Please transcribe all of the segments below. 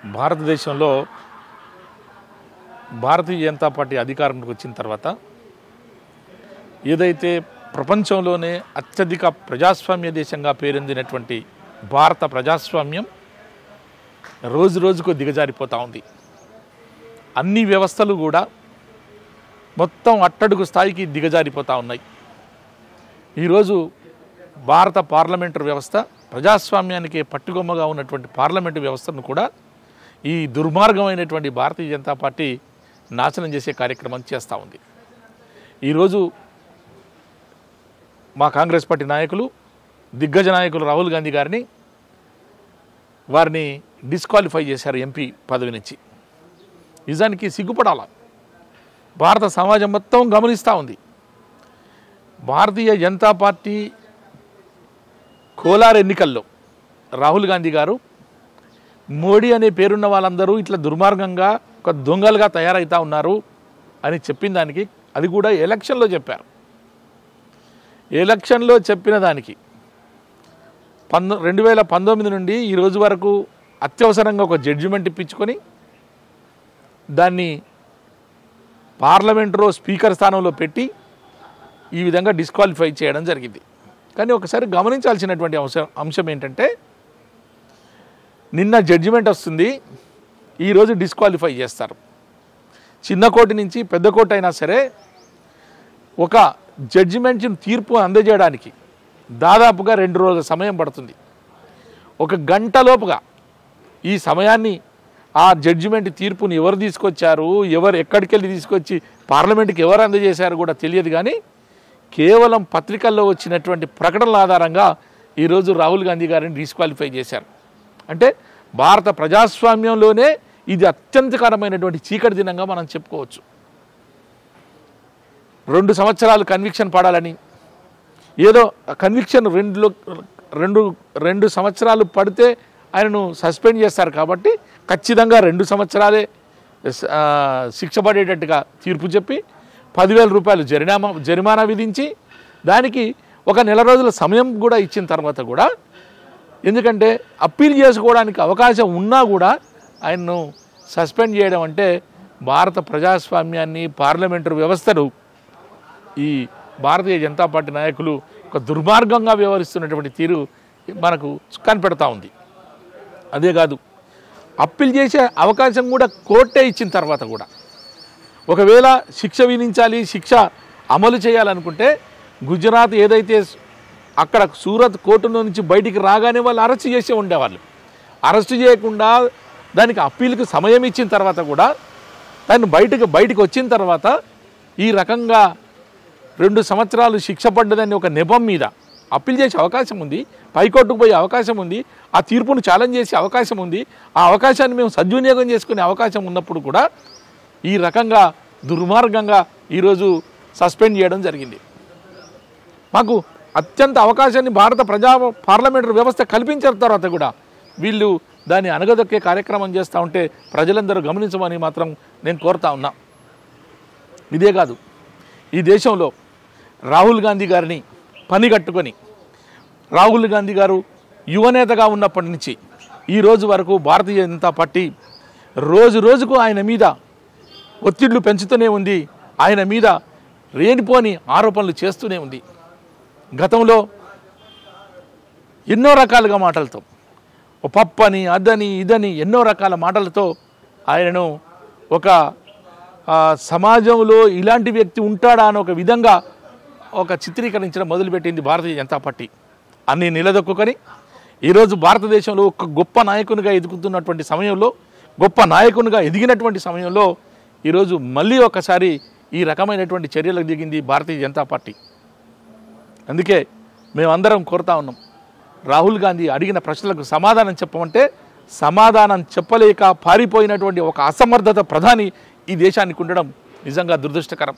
భారతదేశంలో భారతీయ జనతా పార్టీ అధికారంలోకి వచ్చిన తర్వాత ఏదైతే ప్రపంచంలోనే అత్యధిక ప్రజాస్వామ్య దేశంగా పేరొందినటువంటి భారత ప్రజాస్వామ్యం రోజు రోజుకు దిగజారిపోతూ ఉంది అన్ని వ్యవస్థలు కూడా మొత్తం అట్టడుగు స్థాయికి దిగజారిపోతూ ఉన్నాయి ఈరోజు భారత పార్లమెంటరీ వ్యవస్థ ప్రజాస్వామ్యానికి పట్టుగొమ్మగా ఉన్నటువంటి పార్లమెంటు వ్యవస్థను కూడా ఈ దుర్మార్గమైనటువంటి భారతీయ జనతా పార్టీ నాశనం చేసే కార్యక్రమం చేస్తూ ఉంది ఈరోజు మా కాంగ్రెస్ పార్టీ నాయకులు దిగ్గజ నాయకులు రాహుల్ గాంధీ గారిని వారిని డిస్క్వాలిఫై చేశారు ఎంపీ పదవి నుంచి నిజానికి సిగ్గుపడాల భారత సమాజం మొత్తం గమనిస్తూ ఉంది భారతీయ జనతా పార్టీ కోలార్ ఎన్నికల్లో రాహుల్ గాంధీ గారు మోడీ అనే పేరున్న వాళ్ళందరూ ఇట్లా దుర్మార్గంగా ఒక దొంగలుగా తయారవుతా ఉన్నారు అని చెప్పిన దానికి అది కూడా ఎలక్షన్లో చెప్పారు ఎలక్షన్లో చెప్పిన దానికి పంతొ రెండు వేల పంతొమ్మిది నుండి ఈ రోజు వరకు అత్యవసరంగా ఒక జడ్జిమెంట్ ఇప్పించుకొని దాన్ని పార్లమెంటులో స్పీకర్ స్థానంలో పెట్టి ఈ విధంగా డిస్క్వాలిఫై చేయడం జరిగింది కానీ ఒకసారి గమనించాల్సినటువంటి అంశం అంశం ఏంటంటే నిన్న జడ్జిమెంట్ వస్తుంది ఈరోజు డిస్క్వాలిఫై చేస్తారు చిన్న కోర్టు నుంచి పెద్ద కోర్టు అయినా సరే ఒక జడ్జిమెంట్ తీర్పు అందజేయడానికి దాదాపుగా రెండు రోజుల సమయం పడుతుంది ఒక గంట లోపుగా ఈ సమయాన్ని ఆ జడ్జిమెంట్ తీర్పుని ఎవరు తీసుకొచ్చారు ఎవరు ఎక్కడికి వెళ్ళి తీసుకొచ్చి పార్లమెంట్కి ఎవరు అందజేశారు కూడా తెలియదు కానీ కేవలం పత్రికల్లో వచ్చినటువంటి ప్రకటనల ఆధారంగా ఈరోజు రాహుల్ గాంధీ గారిని డిస్క్వాలిఫై చేశారు అంటే భారత ప్రజాస్వామ్యంలోనే ఇది అత్యంతకరమైనటువంటి చీకటి దినంగా మనం చెప్పుకోవచ్చు రెండు సంవత్సరాలు కన్విక్షన్ పడాలని ఏదో కన్విక్షన్ రెండు రెండు రెండు సంవత్సరాలు పడితే ఆయనను సస్పెండ్ చేస్తారు కాబట్టి ఖచ్చితంగా రెండు సంవత్సరాలే ఆ, శిక్ష పడేటట్టుగా తీర్పు చెప్పి పదివేల రూపాయలు జరిమానా జరిమానా విధించి దానికి ఒక నెల రోజుల సమయం కూడా ఇచ్చిన తర్వాత కూడా ఎందుకంటే అప్పీల్ చేసుకోవడానికి అవకాశం ఉన్నా కూడా ఆయన్ను సస్పెండ్ చేయడం అంటే భారత ప్రజాస్వామ్యాన్ని పార్లమెంటరీ వ్యవస్థను ఈ భారతీయ జనతా పార్టీ నాయకులు ఒక దుర్మార్గంగా వ్యవహరిస్తున్నటువంటి తీరు మనకు కనిపెడతా ఉంది అదే కాదు అప్పీల్ చేసే అవకాశం కూడా కోర్టే ఇచ్చిన తర్వాత కూడా ఒకవేళ శిక్ష విధించాలి శిక్ష అమలు చేయాలనుకుంటే గుజరాత్ ఏదైతే అక్కడ సూరత్ కోర్టు నుంచి బయటికి రాగానే వాళ్ళు అరెస్ట్ చేసే ఉండేవాళ్ళు అరెస్ట్ చేయకుండా దానికి అప్పీల్కి సమయం ఇచ్చిన తర్వాత కూడా దాన్ని బయటకు బయటకు వచ్చిన తర్వాత ఈ రకంగా రెండు సంవత్సరాలు శిక్ష పడ్డదని ఒక నెపం మీద అప్పీల్ చేసే అవకాశం ఉంది పైకోర్టుకు పోయే అవకాశం ఉంది ఆ తీర్పును ఛాలెంజ్ చేసే అవకాశం ఉంది ఆ అవకాశాన్ని మేము సద్వినియోగం చేసుకునే అవకాశం ఉన్నప్పుడు కూడా ఈ రకంగా దుర్మార్గంగా ఈరోజు సస్పెండ్ చేయడం జరిగింది మాకు అత్యంత అవకాశాన్ని భారత ప్రజా పార్లమెంటరీ వ్యవస్థ కల్పించిన తర్వాత కూడా వీళ్ళు దాన్ని అనగదొక్కే కార్యక్రమం చేస్తూ ఉంటే ప్రజలందరూ గమనించమని మాత్రం నేను కోరుతా ఉన్నా ఇదే కాదు ఈ దేశంలో రాహుల్ గాంధీ గారిని పని కట్టుకొని రాహుల్ గాంధీ గారు యువనేతగా ఉన్నప్పటి నుంచి ఈ రోజు వరకు భారతీయ జనతా పార్టీ రోజు రోజుకు ఆయన మీద ఒత్తిళ్లు పెంచుతూనే ఉంది ఆయన మీద రేనిపోని ఆరోపణలు చేస్తూనే ఉంది గతంలో ఎన్నో రకాలుగా మాటలతో ఓ పప్పని అదని ఇదని ఎన్నో రకాల మాటలతో ఆయనను ఒక ఆ, సమాజంలో ఇలాంటి వ్యక్తి ఉంటాడా అని ఒక విధంగా ఒక చిత్రీకరించడం మొదలుపెట్టింది భారతీయ జనతా పార్టీ అన్ని నిలదొక్కుని ఈరోజు భారతదేశంలో ఒక గొప్ప నాయకునిగా ఎదుగుతున్నటువంటి సమయంలో గొప్ప నాయకునిగా ఎదిగినటువంటి సమయంలో ఈరోజు మళ్ళీ ఒకసారి ఈ రకమైనటువంటి చర్యలకు దిగింది భారతీయ జనతా పార్టీ అందుకే మేమందరం కోరుతా ఉన్నాం రాహుల్ గాంధీ అడిగిన ప్రశ్నలకు సమాధానం చెప్పమంటే సమాధానం చెప్పలేక పారిపోయినటువంటి ఒక అసమర్థత ప్రధాని ఈ దేశానికి ఉండడం నిజంగా దురదృష్టకరం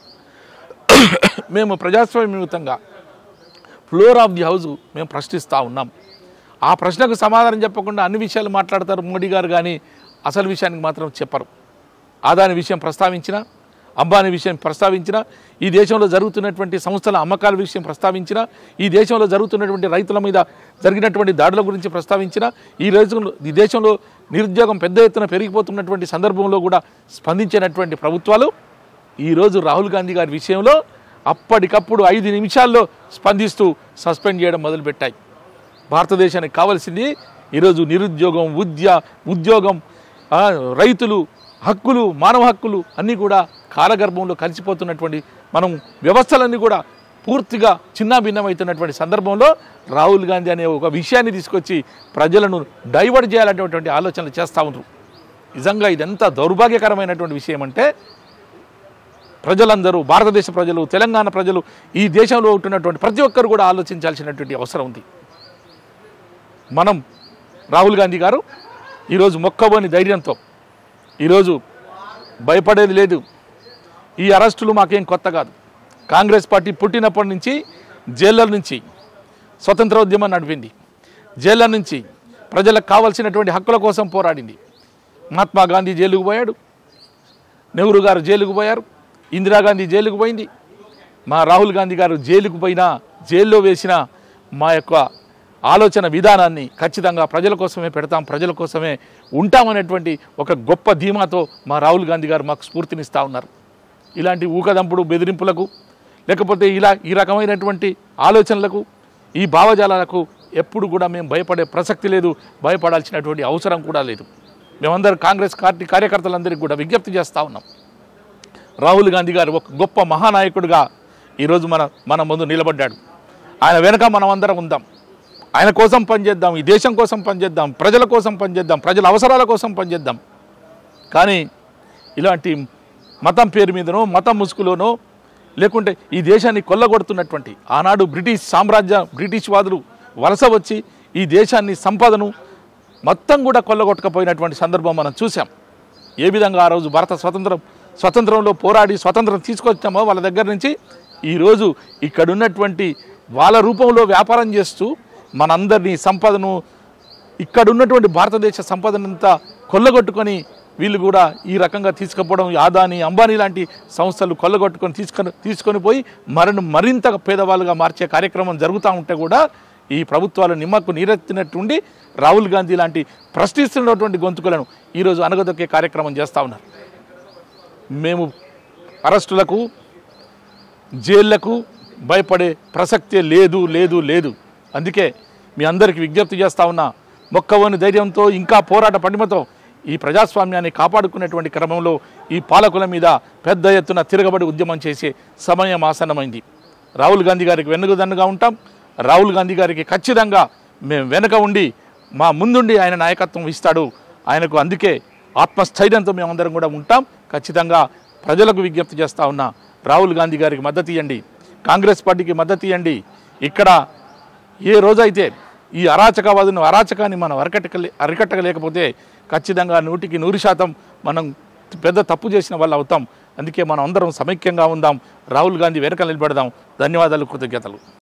మేము ప్రజాస్వామ్యయుతంగా ఫ్లోర్ ఆఫ్ ది హౌస్ మేము ప్రశ్నిస్తూ ఉన్నాం ఆ ప్రశ్నకు సమాధానం చెప్పకుండా అన్ని విషయాలు మాట్లాడతారు మోడీ గారు కానీ అసలు విషయానికి మాత్రం చెప్పరు ఆదాని విషయం ప్రస్తావించిన అంబానీ విషయం ప్రస్తావించిన ఈ దేశంలో జరుగుతున్నటువంటి సంస్థల అమ్మకాల విషయం ప్రస్తావించిన ఈ దేశంలో జరుగుతున్నటువంటి రైతుల మీద జరిగినటువంటి దాడుల గురించి ప్రస్తావించిన ఈ రోజు ఈ దేశంలో నిరుద్యోగం పెద్ద ఎత్తున పెరిగిపోతున్నటువంటి సందర్భంలో కూడా స్పందించినటువంటి ప్రభుత్వాలు ఈరోజు రాహుల్ గాంధీ గారి విషయంలో అప్పటికప్పుడు ఐదు నిమిషాల్లో స్పందిస్తూ సస్పెండ్ చేయడం మొదలుపెట్టాయి భారతదేశానికి కావాల్సింది ఈరోజు నిరుద్యోగం ఉద్య ఉద్యోగం ఆ, రైతులు హక్కులు మానవ హక్కులు అన్నీ కూడా కాలగర్భంలో కలిసిపోతున్నటువంటి మనం వ్యవస్థలన్నీ కూడా పూర్తిగా చిన్నాభిన్నమవుతున్నటువంటి సందర్భంలో రాహుల్ గాంధీ అనే ఒక విషయాన్ని తీసుకొచ్చి ప్రజలను డైవర్ట్ చేయాలనేటువంటి ఆలోచనలు చేస్తూ ఉంటారు నిజంగా ఇదంతా దౌర్భాగ్యకరమైనటువంటి విషయం అంటే ప్రజలందరూ భారతదేశ ప్రజలు తెలంగాణ ప్రజలు ఈ దేశంలో ఉంటున్నటువంటి ప్రతి ఒక్కరు కూడా ఆలోచించాల్సినటువంటి అవసరం ఉంది మనం రాహుల్ గాంధీ గారు ఈరోజు మొక్కబోని ధైర్యంతో ఈరోజు భయపడేది లేదు ఈ అరెస్టులు మాకేం కొత్త కాదు కాంగ్రెస్ పార్టీ పుట్టినప్పటి నుంచి జైళ్ళ నుంచి స్వతంత్రోద్యమం నడిపింది జైళ్ళ నుంచి ప్రజలకు కావాల్సినటువంటి హక్కుల కోసం పోరాడింది మహాత్మా గాంధీ జైలుకు పోయాడు నెహ్రూ గారు జైలుకు పోయారు ఇందిరాగాంధీ జైలుకు పోయింది మా రాహుల్ గాంధీ గారు జైలుకు పోయినా జైల్లో వేసిన మా యొక్క ఆలోచన విధానాన్ని ఖచ్చితంగా ప్రజల కోసమే పెడతాం ప్రజల కోసమే ఉంటామనేటువంటి ఒక గొప్ప ధీమాతో మా రాహుల్ గాంధీ గారు మాకు స్ఫూర్తినిస్తూ ఉన్నారు ఇలాంటి ఊకదంపుడు బెదిరింపులకు లేకపోతే ఇలా ఈ రకమైనటువంటి ఆలోచనలకు ఈ భావజాలాలకు ఎప్పుడు కూడా మేము భయపడే ప్రసక్తి లేదు భయపడాల్సినటువంటి అవసరం కూడా లేదు మేమందరం కాంగ్రెస్ పార్టీ కార్యకర్తలందరికీ కూడా విజ్ఞప్తి చేస్తూ ఉన్నాం రాహుల్ గాంధీ గారు ఒక గొప్ప మహానాయకుడిగా ఈరోజు మన మన ముందు నిలబడ్డాడు ఆయన వెనక మనం అందరం ఉందాం ఆయన కోసం పనిచేద్దాం ఈ దేశం కోసం పనిచేద్దాం ప్రజల కోసం పనిచేద్దాం ప్రజల అవసరాల కోసం పనిచేద్దాం కానీ ఇలాంటి మతం పేరు మీదనో మతం ముసుగులోనో లేకుంటే ఈ దేశాన్ని కొల్లగొడుతున్నటువంటి ఆనాడు బ్రిటిష్ సామ్రాజ్య బ్రిటిష్ వాదులు వలస వచ్చి ఈ దేశాన్ని సంపదను మొత్తం కూడా కొల్లగొట్టకపోయినటువంటి సందర్భం మనం చూసాం ఏ విధంగా ఆ రోజు భారత స్వతంత్రం స్వతంత్రంలో పోరాడి స్వతంత్రం తీసుకొచ్చామో వాళ్ళ దగ్గర నుంచి ఈరోజు ఇక్కడున్నటువంటి వాళ్ళ రూపంలో వ్యాపారం చేస్తూ మనందరినీ సంపదను ఇక్కడ ఉన్నటువంటి భారతదేశ సంపదనంతా కొల్లగొట్టుకొని వీళ్ళు కూడా ఈ రకంగా తీసుకుపోవడం ఆదాని అంబానీ లాంటి సంస్థలు కొల్లగొట్టుకొని తీసుకొని తీసుకొని పోయి మరను మరింత పేదవాళ్ళుగా మార్చే కార్యక్రమం జరుగుతూ ఉంటే కూడా ఈ ప్రభుత్వాలు నిమ్మకు నీరెత్తినట్టుండి రాహుల్ గాంధీ లాంటి ప్రశ్నిస్తున్నటువంటి గొంతుకులను ఈరోజు అనగదొక్కే కార్యక్రమం చేస్తూ ఉన్నారు మేము అరెస్టులకు జైళ్లకు భయపడే ప్రసక్తే లేదు లేదు లేదు అందుకే మీ అందరికీ విజ్ఞప్తి చేస్తా ఉన్నా మొక్కవని ధైర్యంతో ఇంకా పోరాట పటిమతో ఈ ప్రజాస్వామ్యాన్ని కాపాడుకునేటువంటి క్రమంలో ఈ పాలకుల మీద పెద్ద ఎత్తున తిరగబడి ఉద్యమం చేసే సమయం ఆసన్నమైంది రాహుల్ గాంధీ గారికి వెన్నుదన్నుగా ఉంటాం రాహుల్ గాంధీ గారికి ఖచ్చితంగా మేము వెనుక ఉండి మా ముందుండి ఆయన నాయకత్వం ఇస్తాడు ఆయనకు అందుకే ఆత్మస్థైర్యంతో మేమందరం కూడా ఉంటాం ఖచ్చితంగా ప్రజలకు విజ్ఞప్తి చేస్తా ఉన్నా రాహుల్ గాంధీ గారికి మద్దతు ఇవ్వండి కాంగ్రెస్ పార్టీకి మద్దతు ఇవ్వండి ఇక్కడ ఏ రోజైతే ఈ అరాచకవాదును అరాచకాన్ని మనం అరికట్టక అరికట్టలేకపోతే ఖచ్చితంగా నూటికి నూరు శాతం మనం పెద్ద తప్పు చేసిన వాళ్ళు అవుతాం అందుకే మనం అందరం సమైక్యంగా ఉందాం రాహుల్ గాంధీ వెనక నిలబడదాం ధన్యవాదాలు కృతజ్ఞతలు